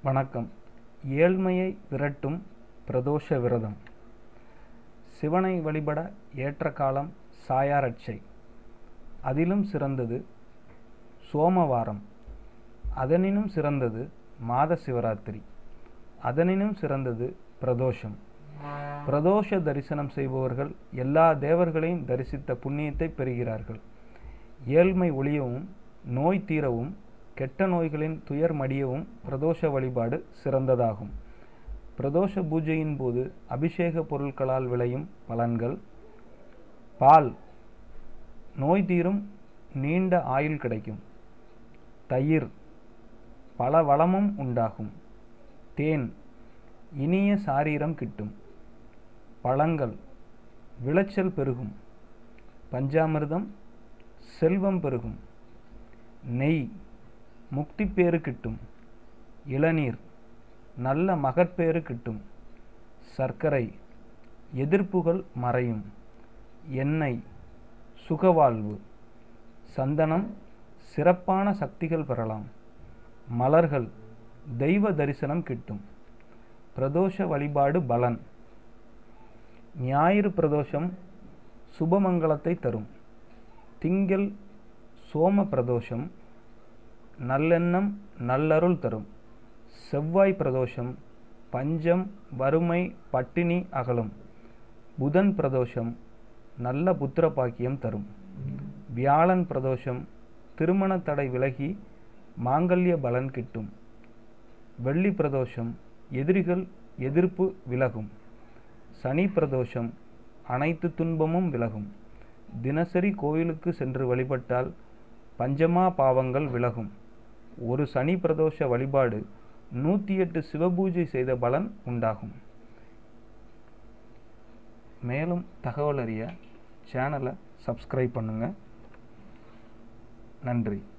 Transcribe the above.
வணக்கம் ஏழ்மையை விரட்டும் பிரதோஷ விரதம் சிவனை வழிபட ஏற்ற காலம் சாயாரட்சை அதிலும் சிறந்தது சோமவாரம் அதனினும் சிறந்தது மாத சிவராத்திரி அதனினும் சிறந்தது பிரதோஷம் பிரதோஷ தரிசனம் செய்பவர்கள் எல்லா தேவர்களையும் தரிசித்த புண்ணியத்தை பெறுகிறார்கள் ஏழ்மை ஒழியவும் நோய் தீரவும் கெட்ட நோய்களின் துயர் மடியவும் பிரதோஷ வழிபாடு சிறந்ததாகும் பிரதோஷ பூஜையின் போது அபிஷேக பொருட்களால் விளையும் பலன்கள் பால் நோய் தீரும் நீண்ட ஆயுள் கிடைக்கும் தயிர் பல வளமும் உண்டாகும் தேன் இனிய சாரீரம் கிட்டும் பழங்கள் விளைச்சல் பெருகும் பஞ்சாமிர்தம் செல்வம் பெருகும் நெய் முக்திப்பேறு கிட்டும் இளநீர் நல்ல மகற்பேறு கிட்டும் சர்க்கரை எதிர்ப்புகள் மறையும் எண்ணெய் சுகவாழ்வு சந்தனம் சிறப்பான சக்திகள் பெறலாம் மலர்கள் தெய்வ தரிசனம் கிட்டும் பிரதோஷ வழிபாடு பலன் ஞாயிறு பிரதோஷம் சுபமங்கலத்தை தரும் திங்கள் சோம பிரதோஷம் நல்லெண்ணம் நல்லருள் தரும் செவ்வாய் பிரதோஷம் பஞ்சம் வறுமை பட்டினி அகலும் புதன் பிரதோஷம் நல்ல புத்திர பாக்கியம் தரும் வியாழன் பிரதோஷம் திருமண தடை விலகி மாங்கல்ய பலன் கிட்டும் வெள்ளி பிரதோஷம் எதிரிகள் எதிர்ப்பு விலகும் சனி பிரதோஷம் அனைத்து துன்பமும் விலகும் தினசரி கோயிலுக்கு சென்று வழிபட்டால் பஞ்சமா பாவங்கள் விலகும் ஒரு சனி பிரதோஷ வழிபாடு நூற்றி எட்டு சிவபூஜை செய்த பலன் உண்டாகும் மேலும் தகவல் அறிய சேனலை சப்ஸ்கிரைப் பண்ணுங்கள் நன்றி